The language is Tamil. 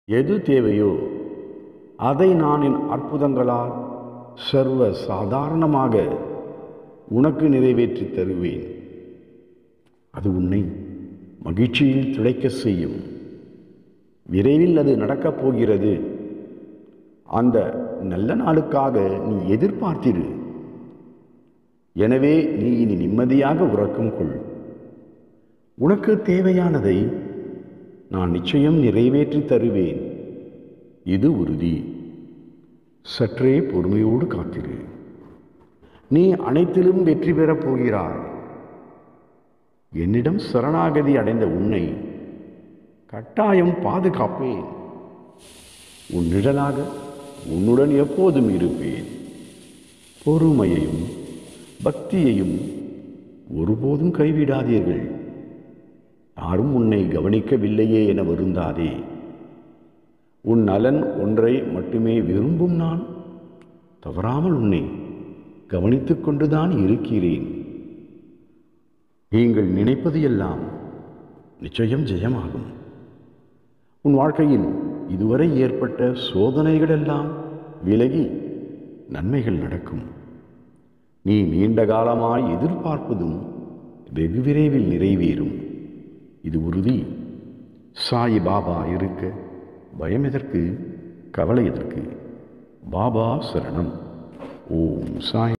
எது தேவையோ அதை நான் என் அற்புதங்களால் சர்வ சாதாரணமாக உனக்கு நிறைவேற்றி தருவேன் அது உன்னை மகிழ்ச்சியில் திளைக்க செய்யும் விரைவில் அது நடக்கப் போகிறது அந்த நல்ல நாளுக்காக நீ எதிர்பார்த்திரு எனவே நீ இனி நிம்மதியாக உறக்கம் கொள் உனக்கு தேவையானதை நான் நிச்சயம் நிறைவேற்றி தருவேன் இது உறுதி சற்றே பொறுமையோடு காத்திரு நீ அனைத்திலும் வெற்றி பெறப் போகிறாய் என்னிடம் சரணாகதி அடைந்த உன்னை கட்டாயம் பாதுகாப்பேன் உன் நிழலாக உன்னுடன் எப்போதும் இருப்பேன் பொறுமையையும் பக்தியையும் ஒருபோதும் கைவிடாதீர்கள் யாரும் உன்னை கவனிக்கவில்லையே என வருந்தாதே உன் நலன் ஒன்றை மட்டுமே விரும்பும் நான் தவறாமல் உன்னை கவனித்துக் கொண்டுதான் இருக்கிறேன் நீங்கள் நினைப்பது எல்லாம் நிச்சயம் ஜெயமாகும் உன் வாழ்க்கையில் இதுவரை ஏற்பட்ட சோதனைகளெல்லாம் விலகி நன்மைகள் நடக்கும் நீ நீண்ட காலமாய் எதிர்பார்ப்பதும் வெகு விரைவில் நிறைவேறும் இது உறுதி சாய் பாபா இருக்க பயம் எதற்கு கவலை எதற்கு பாபா சரணம் ஓம் சாய்